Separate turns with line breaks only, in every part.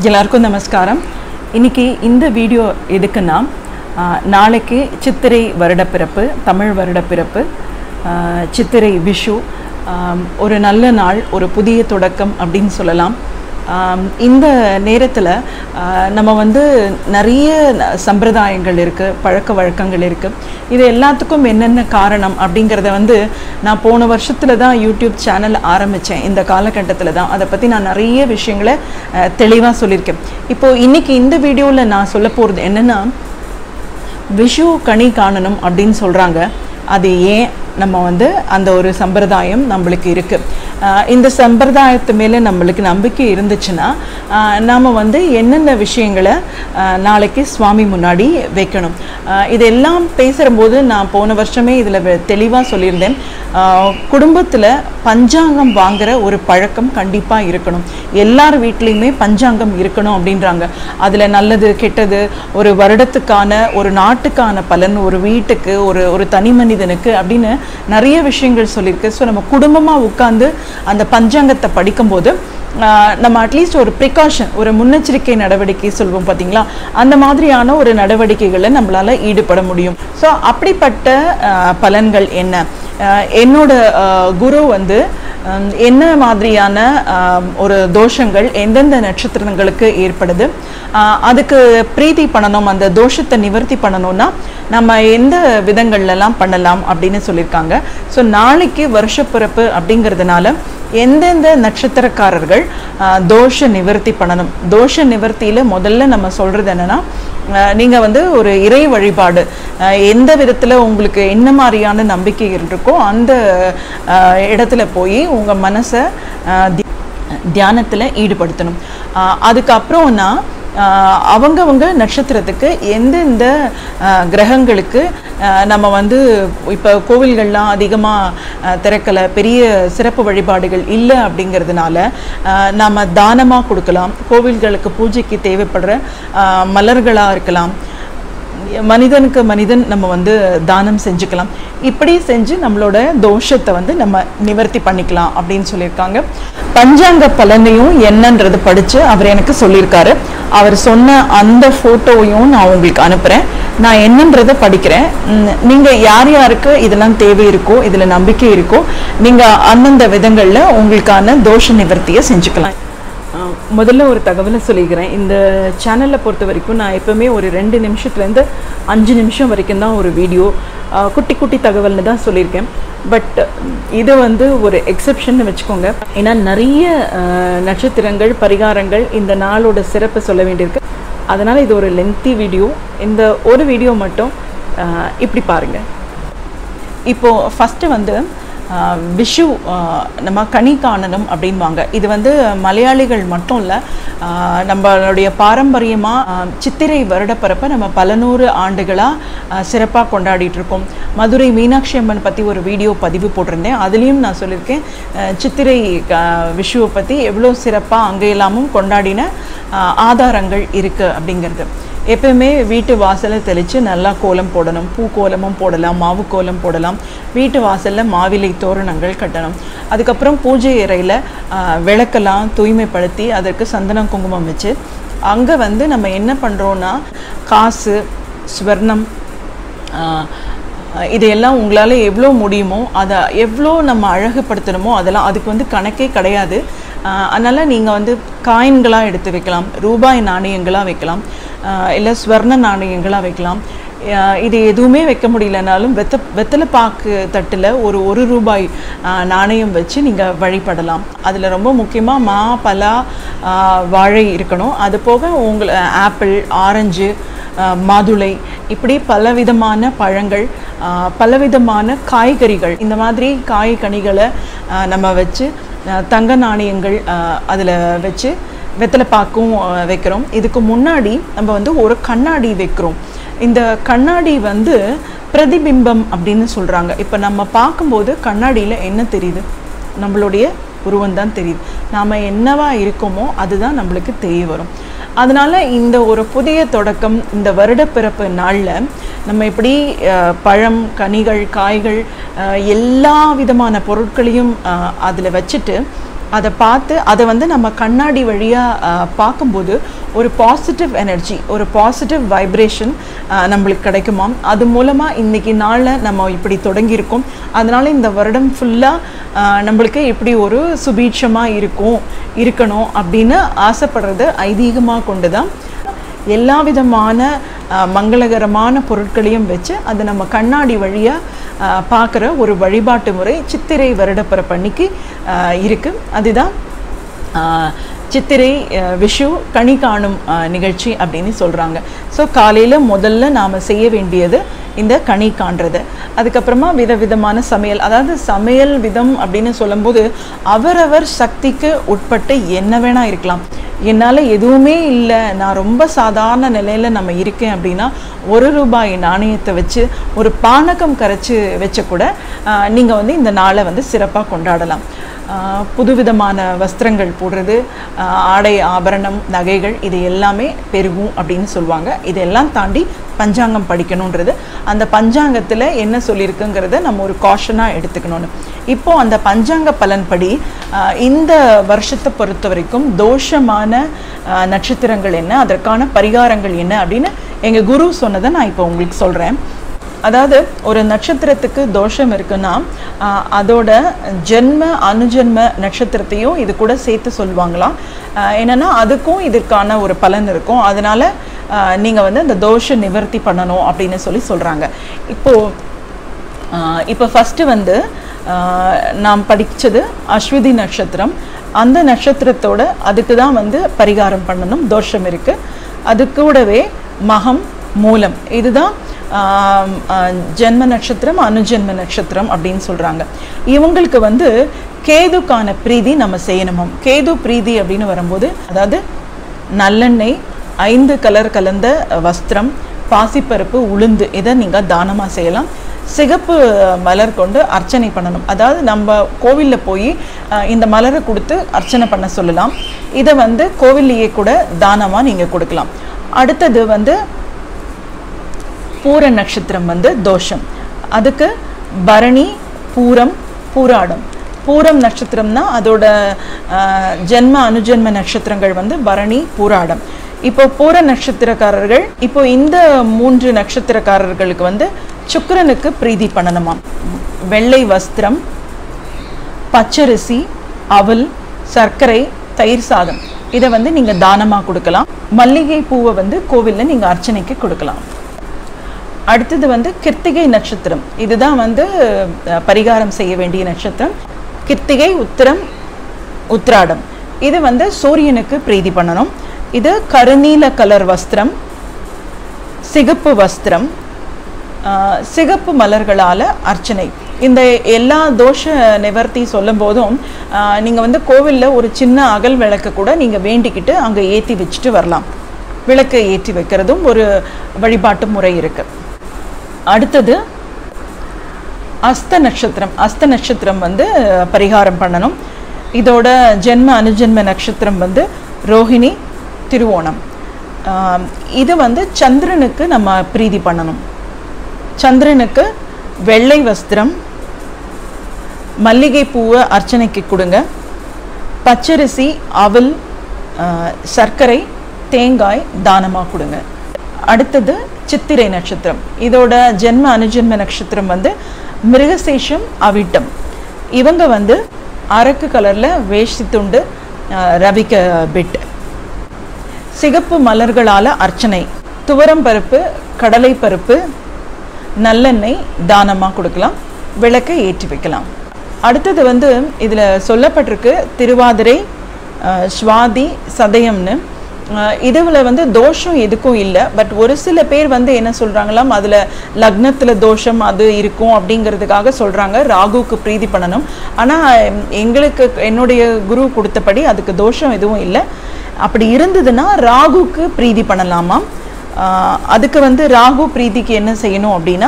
எல்லாருக்கும் நமஸ்காரம் இன்னைக்கு இந்த வீடியோ எதுக்குன்னா ஆ, நாளைக்கு சித்திரை வருடப்பிறப்பு தமிழ் வருடப்பிறப்பு ஆ, சித்திரை விஷு ஆம், ஒரு நல்ல நாள் ஒரு புதிய தொடக்கம் அப்படின்னு சொல்லலாம் ஆம், இந்த நேரத்தில் நம்ம வந்து நிறைய ந- சம்பிரதாயங்கள் இருக்குது பழக்க வழக்கங்கள் இருக்குது இது எல்லாத்துக்கும் என்னென்ன காரணம் அப்படிங்கிறத வந்து நான் போன வருஷத்தில் தான் யூடியூப் சேனல் ஆரம்பித்தேன் இந்த காலகட்டத்தில் தான் அதை பற்றி நான் நிறைய விஷயங்களை தெளிவாக சொல்லியிருக்கேன் இப்போது இன்றைக்கி இந்த வீடியோவில் நான் சொல்ல போகிறது என்னென்னா விஷு கனி காணணும் அப்படின்னு சொல்கிறாங்க அது ஏன் நம்ம வந்து அந்த ஒரு சம்பிரதாயம் நம்மளுக்கு இருக்குது இந்த சம்பிரதாயத்து மேலே நம்மளுக்கு நம்பிக்கை இருந்துச்சுன்னா நாம் வந்து என்னென்ன விஷயங்களை ஆஹ், நாளைக்கு சுவாமி முன்னாடி வைக்கணும் ஆஹ், இதெல்லாம் பேசுகிறபோது நான் போன வருஷமே இதில் தெளிவாக சொல்லியிருந்தேன் குடும்பத்தில் பஞ்சாங்கம் வாங்குற ஒரு பழக்கம் கண்டிப்பாக இருக்கணும் எல்லார் வீட்லேயுமே பஞ்சாங்கம் இருக்கணும் அப்படின்றாங்க அதில் நல்லது கெட்டது ஒரு வருடத்துக்கான ஒரு நாட்டுக்கான பலன் ஒரு வீட்டுக்கு ஒரு ஒரு தனி மனிதனுக்கு அப்படின்னு நிறைய விஷயங்கள் சொல்லியிருக்கு ஸோ நம்ம குடும்பமாக உட்காந்து அந்த பஞ்சாங்கத்தை படிக்கும்போது ஆஹ், நம்ம அட்லீஸ்ட் ஒரு ப்ரிகாஷன் ஒரு முன்னெச்சரிக்கை நடவடிக்கை சொல்வோம் பார்த்தீங்களா அந்த மாதிரியான ஒரு நடவடிக்கைகளை நம்மளால ஈடுபட முடியும் ஸோ அப்படிப்பட்ட ஆஹ், பலன்கள் என்ன ஆஹ், என்னோட ஆஹ், குரு வந்து ஹம், என்ன மாதிரியான ஆம், ஒரு தோஷங்கள் எந்தெந்த நட்சத்திரங்களுக்கு ஏற்படுது ஆஹ், அதுக்கு பிரீத்தி பண்ணணும் அந்த தோஷத்தை நிவர்த்தி பண்ணணும்னா நம்ம எந்த விதங்கள்லாம் பண்ணலாம் அப்படின்னு சொல்லியிருக்காங்க ஸோ நாளைக்கு வருஷப்பிறப்பு அப்படிங்கிறதுனால எந்தெந்த நட்சத்திரக்காரர்கள் ஆஹ், தோஷ நிவர்த்தி பண்ணணும் தோஷ நிவர்த்தியில் முதல்ல நம்ம சொல்கிறது என்னென்னா நீங்கள் வந்து ஒரு இறை வழிபாடு ஆஹ், எந்த விதத்தில் உங்களுக்கு என்ன மாதிரியான நம்பிக்கை இருக்கோ அந்த ஆஹ், இடத்துல போய் உங்கள் மனசை தியானத்தில் ஈடுபடுத்தணும் ஆஹ், அதுக்கப்புறம்னா ஆஹ், அவங்கவங்க நட்சத்திரத்துக்கு எந்தெந்த ஆஹ், கிரகங்களுக்கு ஆஹ், நம்ம வந்து இப்போ கோவில்கள்லாம் அதிகமாக திறக்கலை பெரிய சிறப்பு வழிபாடுகள் இல்லை அப்படிங்கிறதுனால ஆஹ், நம்ம தானமாக கொடுக்கலாம் கோவில்களுக்கு பூஜைக்கு தேவைப்படுற மலர்களாக இருக்கலாம் மனிதனுக்கு மனிதன் நம்ம வந்து தானம் செஞ்சுக்கலாம் இப்படி செஞ்சு நம்மளோட தோஷத்தை வந்து நம்ம நிவர்த்தி பண்ணிக்கலாம் அப்படின்னு சொல்லியிருக்காங்க பஞ்சாங்க பலனையும் என்னன்றது படித்து அவர் எனக்கு சொல்லியிருக்காரு அவர் சொன்ன அந்த ஃபோட்டோவையும் நான் உங்களுக்கு அனுப்புகிறேன் நான் என்னன்றதை படிக்கிறேன் உம், நீங்க யார் யாருக்கு இதெல்லாம் தேவை இருக்கோ இதுல நம்பிக்கை இருக்கோ நீங்க அந்தந்த விதங்கள்ல உங்களுக்கான தோஷ நிவர்த்தியை செஞ்சுக்கலாம் ஆஹ் முதல்ல ஒரு தகவலை சொல்லிக்கிறேன் இந்த சேனலை பொறுத்த வரைக்கும் நான் எப்பவுமே ஒரு ரெண்டு நிமிஷத்துலேருந்து அஞ்சு நிமிஷம் வரைக்கும் தான் ஒரு வீடியோ ஆஹ் குட்டி குட்டி தகவல்னு தான் சொல்லியிருக்கேன் பட் இது வந்து ஒரு எக்ஸெப்ஷன் வச்சுக்கோங்க ஏன்னா நிறைய ஆஹ் நட்சத்திரங்கள் பரிகாரங்கள் இந்த நாளோட சிறப்பு சொல்ல வேண்டியிருக்கு அதனால் இது ஒரு லென்த்தி வீடியோ இந்த ஒரு வீடியோ மட்டும் ஆஹ் இப்படி பாருங்கள் இப்போ ஃபஸ்ட்டு வந்து ஆஹ், விஷு ஆஹ், நம்ம கனி காணணும் அப்படின்வாங்க இது வந்து மலையாளிகள் மட்டும் இல்லை நம்மளுடைய பாரம்பரியமாக சித்திரை வருடப்பிறப்பை நம்ம பல நூறு ஆண்டுகளாக சிறப்பாக கொண்டாடிட்டு இருக்கோம் மதுரை மீனாட்சி அம்மன் பற்றி ஒரு வீடியோ பதிவு போட்டிருந்தேன் அதுலேயும் நான் சொல்லியிருக்கேன் ஆஹ், சித்திரை ஆஹ், விஷுவை பற்றி எவ்வளோ சிறப்பாக அங்கே எல்லாமும் கொண்டாடின ஆஹ், ஆதாரங்கள் இருக்குது அப்படிங்கிறது எப்பயுமே வீட்டு வாசலை தெளித்து நல்லா கோலம் போடணும் பூ கோலமும் போடலாம் மாவு கோலம் போடலாம் வீட்டு வாசலில் மாவிலை தோரணங்கள் கட்டணும் அதுக்கப்புறம் பூஜை அறையில் விளக்கெல்லாம் தூய்மைப்படுத்தி அதற்கு சந்தனம் குங்குமம் வச்சு அங்கே வந்து நம்ம என்ன பண்ணுறோன்னா காசு ஸ்வர்ணம் ஆஹ், இதையெல்லாம் உங்களால் எவ்வளோ முடியுமோ அதை எவ்வளோ நம்ம அழகுபடுத்தணுமோ அதெல்லாம் அதுக்கு வந்து கணக்கே கிடையாது அதனால் நீங்கள் வந்து காயின்களாக எடுத்து வைக்கலாம் ரூபாய் நாணயங்களாக வைக்கலாம் இல்லை ஸ்வர்ண நாணயங்களாக வைக்கலாம் ஆஹ் இது எதுவுமே வைக்க முடியலனாலும் வெத்த வெத்தலை பாக்கு தட்டில் ஒரு ஒரு ரூபாய் ஆஹ் நாணயம் வச்சு நீங்கள் வழிபடலாம் அதில் ரொம்ப முக்கியமாக மா பலா ஆஹ் வாழை இருக்கணும் அது போக உங்களை ஆப்பிள் ஆரஞ்சு ஆஹ் மாதுளை இப்படி பலவிதமான பழங்கள் ஆஹ் பலவிதமான காய்கறிகள் இந்த மாதிரி காய் கனிகளை ஆஹ் நம்ம வச்சு ஆஹ் தங்க நாணயங்கள் அதில் வச்சு வெத்தலை பாக்கும் ஆஹ் வைக்கிறோம் இதுக்கு முன்னாடி நம்ம வந்து ஒரு கண்ணாடி வைக்கிறோம் இந்த கண்ணாடி வந்து பிரதிபிம்பம் அப்படின்னு சொல்கிறாங்க இப்போ நம்ம பார்க்கும்போது கண்ணாடியில் என்ன தெரியுது நம்மளுடைய உருவம் தான் தெரியுது நாம் என்னவா இருக்கோமோ அதுதான் நம்மளுக்கு தெரிய வரும் அதனால இந்த ஒரு புதிய தொடக்கம் இந்த வருடப்பிறப்பு நாளில் நம்ம இப்படி அஹ், பழம் கனிகள் காய்கள் அஹ், எல்லா விதமான பொருட்களையும் அதில் வச்சுட்டு அதை பார்த்து அதை வந்து நம்ம கண்ணாடி வழியாக பார்க்கும்போது ஒரு பாசிட்டிவ் எனர்ஜி ஒரு பாசிட்டிவ் வைப்ரேஷன் நம்மளுக்கு கிடைக்குமாம் அது மூலமாக இன்றைக்கி நாளில் நம்ம இப்படி தொடங்கியிருக்கோம் அதனால் இந்த வருடம் ஃபுல்லாக நம்மளுக்கு இப்படி ஒரு சுபீட்சமாக இருக்கும் இருக்கணும் அப்படின்னு ஆசைப்படுறது ஐதீகமாக கொண்டு தான் எல்லா விதமான அஹ், மங்களகரமான பொருட்களையும் வச்சு அதை நம்ம கண்ணாடி வழியாக பார்க்குற ஒரு வழிபாட்டு முறை சித்திரை வருடப்பிறப்பன்னைக்கு இருக்குது அதுதான் அஹ், சித்திரை அஹ், விஷு கனி காணும் அஹ், நிகழ்ச்சி அப்படின்னு சொல்கிறாங்க ஸோ காலையில் முதல்ல நாம் செய்ய வேண்டியது இந்த கனி காண்றது அதுக்கப்புறமா விதவிதமான சமையல் அதாவது சமையல் விதம் அப்படின்னு சொல்லும்போது அவரவர் சக்திக்கு உட்பட்டு என்ன வேணால் இருக்கலாம் என்னால் எதுவுமே இல்லை நான் ரொம்ப சாதாரண நிலையில் நம்ம இருக்கேன் அப்படின்னா ஒரு ரூபாய் நாணயத்தை வச்சு ஒரு பானகம் கரைச்சி வச்ச கூட நீங்கள் வந்து இந்த நாளை வந்து சிறப்பாக கொண்டாடலாம் ஆஹ் புதுவிதமான வஸ்திரங்கள் போடுறது ஆஹ் ஆடை ஆபரணம் நகைகள் இது எல்லாமே பெருகும் அப்படின்னு சொல்லுவாங்க இதெல்லாம் தாண்டி பஞ்சாங்கம் படிக்கணுன்றது அந்த பஞ்சாங்கத்தில் என்ன சொல்லியிருக்குங்கிறத நம்ம ஒரு காஷனாக எடுத்துக்கணும்னு இப்போ அந்த பஞ்சாங்க பலன்படி ஆஹ் இந்த வருஷத்தை பொறுத்த வரைக்கும் தோஷமான ஆஹ் நட்சத்திரங்கள் என்ன அதற்கான பரிகாரங்கள் என்ன அப்படின்னு எங்கள் குரு சொன்னதை நான் இப்போ உங்களுக்கு சொல்கிறேன் அதாவது ஒரு நட்சத்திரத்துக்கு தோஷம் இருக்குன்னா ஆஹ் அதோட ஜென்ம அனுஜென்ம நட்சத்திரத்தையும் இது கூட சேர்த்து சொல்லுவாங்களாம் ஆஹ் என்னன்னா அதுக்கும் இதற்கான ஒரு பலன் இருக்கும் அதனால ஆஹ் நீங்க வந்து அந்த தோஷ நிவர்த்தி பண்ணணும் அப்படின்னு சொல்லி சொல்றாங்க இப்போ ஆஹ் இப்போ ஃபஸ்ட்டு வந்து ஆஹ் நாம் படிச்சது அஸ்விதி நட்சத்திரம் அந்த நட்சத்திரத்தோட அதுக்கு தான் வந்து பரிகாரம் பண்ணணும் தோஷம் இருக்கு அது கூடவே மகம் மூலம் இதுதான் ஆம், ஆஹ், ஜென்ம நட்சத்திரம் அனுஜென்ம நட்சத்திரம் அப்படின்னு சொல்றாங்க இவங்களுக்கு வந்து கேதுக்கான பிரீதி நம்ம செய்யணுமாம் கேது பிரீதி அப்படின்னு வரும்போது அதாவது நல்லெண்ணெய் ஐந்து கலர் கலந்த வஸ்திரம் பாசிப்பருப்பு உளுந்து இதை நீங்கள் தானமாக செய்யலாம் சிகப்பு மலர் கொண்டு அர்ச்சனை பண்ணணும் அதாவது நம்ம கோவிலில் போய் அஹ், இந்த மலரை கொடுத்து அர்ச்சனை பண்ண சொல்லலாம் இதை வந்து கோவில்லையே கூட தானமாக நீங்கள் கொடுக்கலாம் அடுத்தது வந்து பூர நட்சத்திரம் வந்து தோஷம் அதுக்கு பரணி பூரம் பூராடம் பூரம் நட்சத்திரம்னா அதோட ஆஹ், ஜென்ம அனுஜென்ம நட்சத்திரங்கள் வந்து பரணி பூராடம் இப்போ பூர நட்சத்திரக்காரர்கள் இப்போ இந்த மூன்று நட்சத்திரக்காரர்களுக்கு வந்து சுக்கிரனுக்கு பிரீதி பண்ணணுமாம் வெள்ளை வஸ்திரம் பச்சரிசி அவல் சர்க்கரை தயிர் சாதம் இதை வந்து நீங்கள் தானமாக கொடுக்கலாம் மல்லிகை பூவை வந்து கோவிலில் நீங்கள் அர்ச்சனைக்கு கொடுக்கலாம் அடுத்தது வந்து கிருத்திகை நட்சத்திரம் இதுதான் வந்து அஹ், பரிகாரம் செய்ய வேண்டிய நட்சத்திரம் கிருத்திகை உத்திரம் உத்திராடம் இது வந்து சூரியனுக்கு பிரீதி பண்ணணும் இது கருநீல கலர் வஸ்திரம் சிகப்பு வஸ்திரம் ஆஹ், சிகப்பு மலர்களால் அர்ச்சனை இந்த எல்லா தோஷ நிவர்த்தி சொல்லும் போதும் நீங்கள் வந்து கோவிலில் ஒரு சின்ன அகல் விளக்கு கூட நீங்கள் வேண்டிக்கிட்டு அங்கே ஏற்றி வச்சுட்டு வரலாம் விளக்கு ஏற்றி வைக்கிறதும் ஒரு வழிபாட்டு முறை இருக்கு அடுத்தது அஸ்த நட்சத்திரம் அஸ்த நட்சத்திரம் வந்து அஹ், பரிகாரம் பண்ணணும் இதோட ஜென்ம அனுஜென்ம நட்சத்திரம் வந்து ரோஹிணி திருவோணம் ஆம், இது வந்து சந்திரனுக்கு நம்ம பிரீதி பண்ணணும் சந்திரனுக்கு வெள்ளை வஸ்திரம் மல்லிகை பூவை அர்ச்சனைக்கு கொடுங்க பச்சரிசி அவல் ஆஹ், சர்க்கரை தேங்காய் தானமாக கொடுங்க அடுத்தது சித்திரை நட்சத்திரம் இதோட ஜென்ம அனுஜென்ம நட்சத்திரம் வந்து மிருகசேஷம் அவிட்டம் இவங்க வந்து அரக்கு கலரில் வேஷ்டி துண்டு ஆஹ், ரவிக்க பிட் சிகப்பு மலர்களால் அர்ச்சனை துவரம் பருப்பு கடலை பருப்பு நல்லெண்ணெய் தானமாக கொடுக்கலாம் விளக்கை ஏற்றி வைக்கலாம் அடுத்தது வந்து இதில் சொல்லப்பட்டிருக்கு திருவாதிரை அஹ், சுவாதி சதயம்னு இதுவில் வந்து தோஷம் எதுக்கும் இல்லை பட் ஒரு சில பேர் வந்து என்ன சொல்கிறாங்களாம் அதில் லக்னத்தில் தோஷம் அது இருக்கும் அப்படிங்கிறதுக்காக சொல்கிறாங்க ராகுக்கு பிரீதி பண்ணணும் ஆனால் எங்களுக்கு என்னுடைய குரு கொடுத்தபடி அதுக்கு தோஷம் எதுவும் இல்லை அப்படி இருந்ததுன்னா ராகுக்கு பிரீதி பண்ணலாமாம் ஆஹ் அதுக்கு வந்து ராகு பிரீதிக்கு என்ன செய்யணும் அப்படின்னா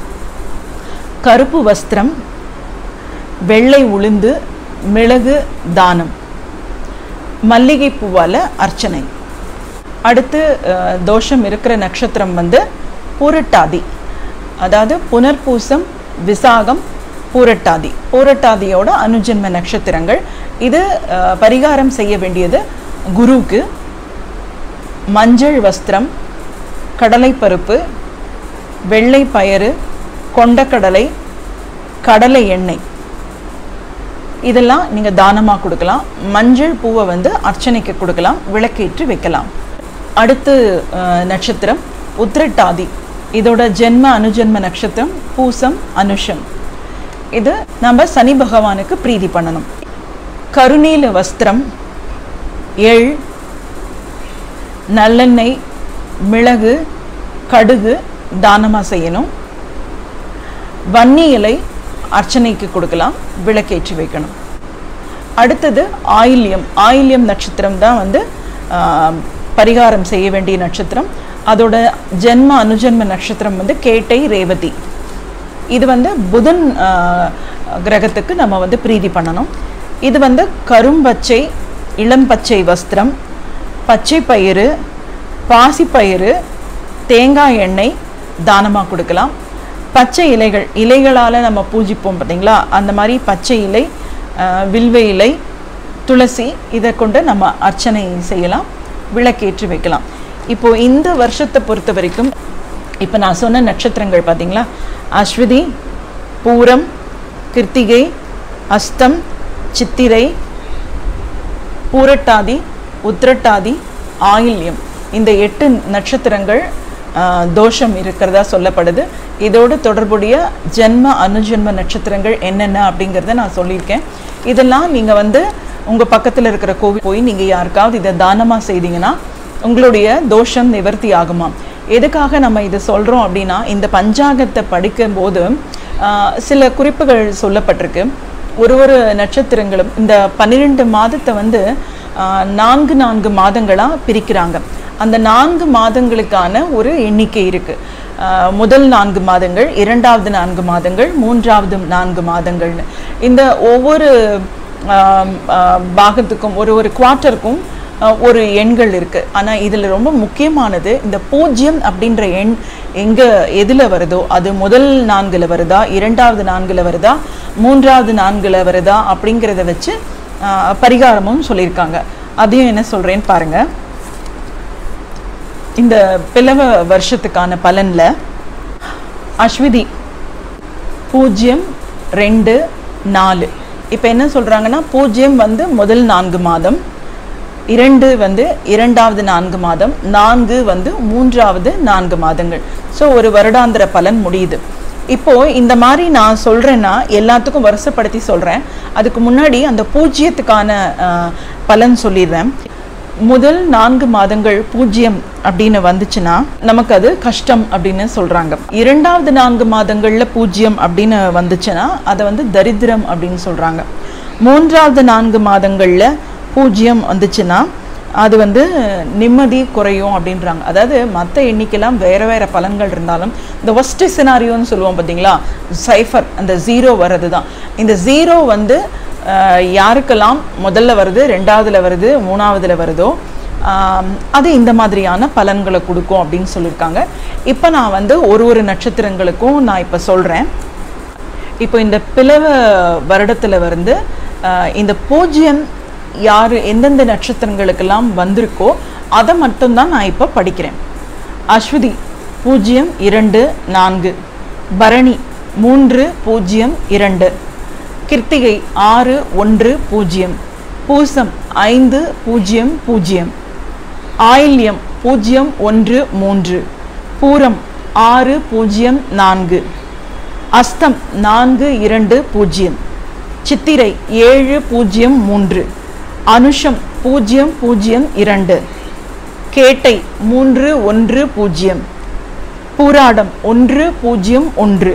கருப்பு வஸ்திரம் வெள்ளை உளுந்து மிளகு தானம் மல்லிகை பூவால் அர்ச்சனை அடுத்து அஹ், தோஷம் இருக்கிற நட்சத்திரம் வந்து பூரட்டாதி அதாவது புனர்பூசம் விசாகம் பூரட்டாதி பூரட்டாதியோட அனுஜன்ம நட்சத்திரங்கள் இது அஹ், பரிகாரம் செய்ய வேண்டியது குருவுக்கு மஞ்சள் வஸ்திரம் கடலைப்பருப்பு வெள்ளை பயறு கொண்டக்கடலை கடலை எண்ணெய் இதெல்லாம் நீங்கள் தானமாக கொடுக்கலாம் மஞ்சள் பூவை வந்து அர்ச்சனைக்கு கொடுக்கலாம் விளக்கேற்றி வைக்கலாம் அடுத்து அஹ், நட்சத்திரம் உத்திரட்டாதி இதோட ஜென்ம அனுஜென்ம நட்சத்திரம் பூசம் அனுஷம் இது நம்ம சனி பகவானுக்கு பிரீதி பண்ணணும் கருநீல வஸ்திரம் எள் நல்லெண்ணெய் மிளகு கடுகு தானமாக செய்யணும் வன்னி இலை அர்ச்சனைக்கு கொடுக்கலாம் விளக்கேற்றி வைக்கணும் அடுத்தது ஆயில்யம் ஆயில்யம் நட்சத்திரம் தான் வந்து ஆஹ், பரிகாரம் செய்ய வேண்டிய நட்சத்திரம் அதோட ஜென்ம அனுஜென்ம நட்சத்திரம் வந்து கேட்டை ரேவதி இது வந்து புதன் ஆஹ், கிரகத்துக்கு நம்ம வந்து பிரீதி பண்ணணும் இது வந்து கரும்பச்சை இளம் பச்சை வஸ்திரம் பச்சை பயிறு பாசிப்பயிறு தேங்காய் எண்ணெய் தானமாக கொடுக்கலாம் பச்சை இலைகள் இலைகளால் நம்ம பூஜிப்போம் பார்த்தீங்களா அந்த மாதிரி பச்சை இலை ஆஹ், வில்வ இலை துளசி இதை கொண்டு நம்ம அர்ச்சனை செய்யலாம் விளக்கேற்றி வைக்கலாம் இப்போ இந்த வருஷத்தை பொறுத்த வரைக்கும் இப்போ நான் சொன்ன நட்சத்திரங்கள் பார்த்தீங்களா அஸ்வதி பூரம் கிருத்திகை அஸ்தம் சித்திரை பூரட்டாதி உத்திரட்டாதி ஆயில்யம் இந்த எட்டு நட்சத்திரங்கள் ஆஹ், தோஷம் இருக்கிறதா சொல்லப்படுது இதோடு தொடர்புடைய ஜென்ம அனுஜென்ம நட்சத்திரங்கள் என்னென்ன அப்படிங்கிறத நான் சொல்லியிருக்கேன் இதெல்லாம் நீங்கள் வந்து உங்கள் பக்கத்தில் இருக்கிற கோவில் போய் நீங்கள் யாருக்காவது இதை தானமாக செய்தீங்கன்னா உங்களுடைய தோஷம் நிவர்த்தி ஆகுமாம் எதுக்காக நம்ம இதை சொல்கிறோம் அப்படின்னா இந்த பஞ்சாங்கத்தை படிக்கும்போது ஆஹ், சில குறிப்புகள் சொல்லப்பட்டிருக்கு ஒரு ஒரு நட்சத்திரங்களும் இந்த பன்னிரெண்டு மாதத்தை வந்து ஆஹ், நான்கு நான்கு மாதங்களாக பிரிக்கிறாங்க அந்த நான்கு மாதங்களுக்கான ஒரு எண்ணிக்கை இருக்குது முதல் நான்கு மாதங்கள் இரண்டாவது நான்கு மாதங்கள் மூன்றாவது நான்கு மாதங்கள்னு இந்த ஒவ்வொரு ஆம், ஆ, பாகத்துக்கும் ஒரு ஒரு குவார்ட்டருக்கும் ஒரு எண்கள் இருக்கு ஆனா இதுல ரொம்ப முக்கியமானது இந்த பூஜ்யம் அப்படின்ற எண் எங்க எதுல வருதோ அது முதல் நான்குல வருதா இரண்டாவது நான்குல வருதா மூன்றாவது நான்குல வருதா அப்படிங்கிறத வச்சு ஆ, பரிகாரமும் சொல்லியிருக்காங்க அதையும் என்ன சொல்றேன்னு பாருங்க இந்த பிளவ வருஷத்துக்கான பலன்ல அஸ்விதி பூஜ்ஜியம் ரெண்டு நாலு இப்போ என்ன சொல்றாங்கன்னா பூஜ்ஜியம் வந்து முதல் நான்கு மாதம் இரண்டு வந்து இரண்டாவது நான்கு மாதம் நான்கு வந்து மூன்றாவது நான்கு மாதங்கள் ஸோ ஒரு வருடாந்திர பலன் முடியுது இப்போ இந்த மாதிரி நான் சொல்றேன்னா எல்லாத்துக்கும் வருஷப்படுத்தி சொல்றேன் அதுக்கு முன்னாடி அந்த பூஜ்ஜியத்துக்கான அஹ், பலன் சொல்லிடுறேன் முதல் நான்கு மாதங்கள் பூஜ்ஜியம் அப்படின்னு வந்துச்சுன்னா நமக்கு அது கஷ்டம் அப்படின்னு சொல்றாங்க இரண்டாவது நான்கு மாதங்கள்ல பூஜ்ஜியம் அப்படின்னு வந்துச்சுன்னா அதை வந்து தரித்திரம் அப்படின்னு சொல்றாங்க மூன்றாவது நான்கு மாதங்கள்ல பூஜ்ஜியம் வந்துச்சுன்னா அது வந்து நிம்மதி குறையும் அப்படின்றாங்க அதாவது மற்ற எண்ணிக்கைலாம் வேற வேற பலன்கள் இருந்தாலும் இந்த ஒஸ்ட் சினாரியோன்னு சொல்லுவோம் பார்த்தீங்களா சைஃபர் அந்த ஜீரோ வர்றது தான் இந்த ஜீரோ வந்து அஹ், யாருக்கெல்லாம் முதல்ல வருது ரெண்டாவதுல வருது மூணாவதுல வருதோ ஆம், அது இந்த மாதிரியான பலன்களை கொடுக்கும் அப்படின்னு சொல்லியிருக்காங்க இப்போ நான் வந்து ஒரு ஒரு நட்சத்திரங்களுக்கும் நான் இப்போ சொல்கிறேன் இப்போ இந்த பிளவ வருடத்துல வந்து அஹ், இந்த பூஜ்யம் யார் எந்தெந்த நட்சத்திரங்களுக்கெல்லாம் வந்திருக்கோ அதை மட்டும்தான் நான் இப்போ படிக்கிறேன் அஸ்வதி பூஜ்ஜியம் இரண்டு நான்கு பரணி மூன்று பூஜ்ஜியம் இரண்டு கிருத்திகை ஆறு ஒன்று பூஜ்ஜியம் பூசம் ஐந்து பூஜ்ஜியம் பூஜ்ஜியம் ஆயில்யம் பூஜ்ஜியம் ஒன்று மூன்று பூரம் ஆறு பூஜ்ஜியம் நான்கு அஸ்தம் நான்கு இரண்டு பூஜ்ஜியம் சித்திரை ஏழு பூஜ்ஜியம் மூன்று அனுஷம் பூஜ்ஜியம் பூஜ்ஜியம் இரண்டு கேட்டை மூன்று ஒன்று பூஜ்ஜியம் பூராடம் ஒன்று பூஜ்ஜியம் ஒன்று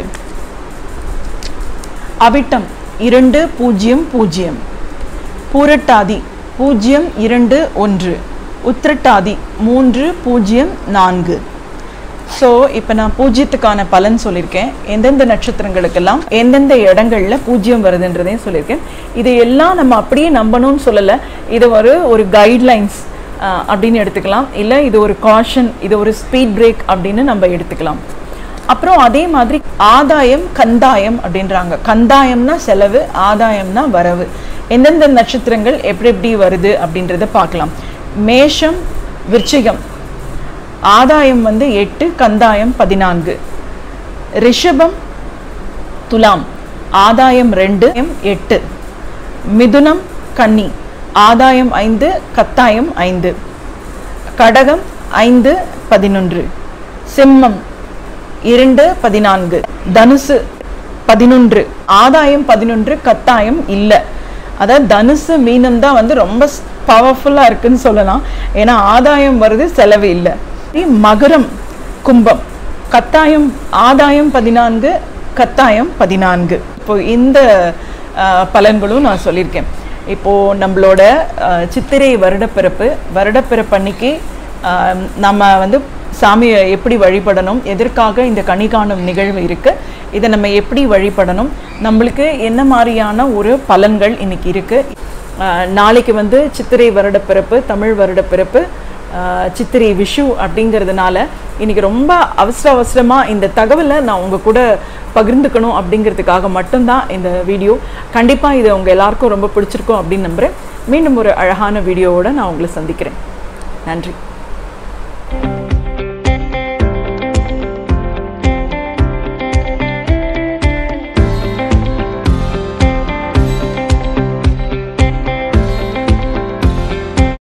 அவிட்டம் இரண்டு பூஜ்ஜியம் பூஜ்ஜியம் பூரட்டாதி பூஜ்ஜியம் இரண்டு ஒன்று உத்திரட்டாதி மூன்று பூஜ்ஜியம் நான்கு ஸோ இப்போ நான் பூஜ்ஜியத்துக்கான பலன் சொல்லியிருக்கேன் எந்தெந்த நட்சத்திரங்களுக்கெல்லாம் எந்தெந்த இடங்கள்ல பூஜ்ஜியம் வருதுன்றதையும் சொல்லியிருக்கேன் இதை எல்லாம் நம்ம அப்படியே நம்பணும்னு சொல்லலை இது ஒரு ஒரு கைட்லைன்ஸ் அப்படின்னு எடுத்துக்கலாம் இல்லை இது ஒரு காஷன் இது ஒரு ஸ்பீட் பிரேக் அப்படின்னு நம்ம எடுத்துக்கலாம் அப்புறம் அதே மாதிரி ஆதாயம் கந்தாயம் அப்படின்றாங்க கந்தாயம்னா செலவு ஆதாயம்னா வரவு எந்தெந்த நட்சத்திரங்கள் எப்படி எப்படி வருது அப்படின்றத பார்க்கலாம் மேஷம் விருச்சிகம் ஆதாயம் வந்து எட்டு கந்தாயம் பதினான்கு ரிஷபம் துலாம் ஆதாயம் ரெண்டு எட்டு மிதுனம் கன்னி ஆதாயம் ஐந்து கத்தாயம் ஐந்து கடகம் ஐந்து பதினொன்று சிம்மம் இரண்டு பதினான்கு தனுசு பதினொன்று ஆதாயம் பதினொன்று கத்தாயம் இல்லை அதாவது தனுசு மீனம் தான் வந்து ரொம்ப பவர்ஃபுல்லாக இருக்குன்னு சொல்லலாம் ஏன்னா ஆதாயம் வருது செலவு இல்லை மகரம் கும்பம் கத்தாயம் ஆதாயம் பதினான்கு கத்தாயம் பதினான்கு இப்போ இந்த அஹ், பலன்களும் நான் சொல்லியிருக்கேன் இப்போ நம்மளோட அஹ், சித்திரை வருடப்பிறப்பு வருடப்பிறப்பு அன்னைக்கு அஹ், நம்ம வந்து சாமியை எப்படி வழிபடணும் எதற்காக இந்த கனி காணும் நிகழ்வு இருக்கு இதை நம்ம எப்படி வழிபடணும் நம்மளுக்கு என்ன மாதிரியான ஒரு பலன்கள் இன்னைக்கு இருக்கு அஹ், நாளைக்கு வந்து சித்திரை வருடப்பிறப்பு தமிழ் வருடப்பிறப்பு ஆஹ் சித்திரை விஷு அப்படிங்கிறதுனால இன்னைக்கு ரொம்ப அவசர அவசரமாக இந்த தகவலை நான் உங்கள் கூட பகிர்ந்துக்கணும் அப்படிங்கிறதுக்காக மட்டும்தான் இந்த வீடியோ கண்டிப்பாக இது உங்கள் எல்லாருக்கும் ரொம்ப பிடிச்சிருக்கும் அப்படின்னு நம்புகிறேன் மீண்டும் ஒரு அழகான வீடியோவோட நான் உங்களை சந்திக்கிறேன் நன்றி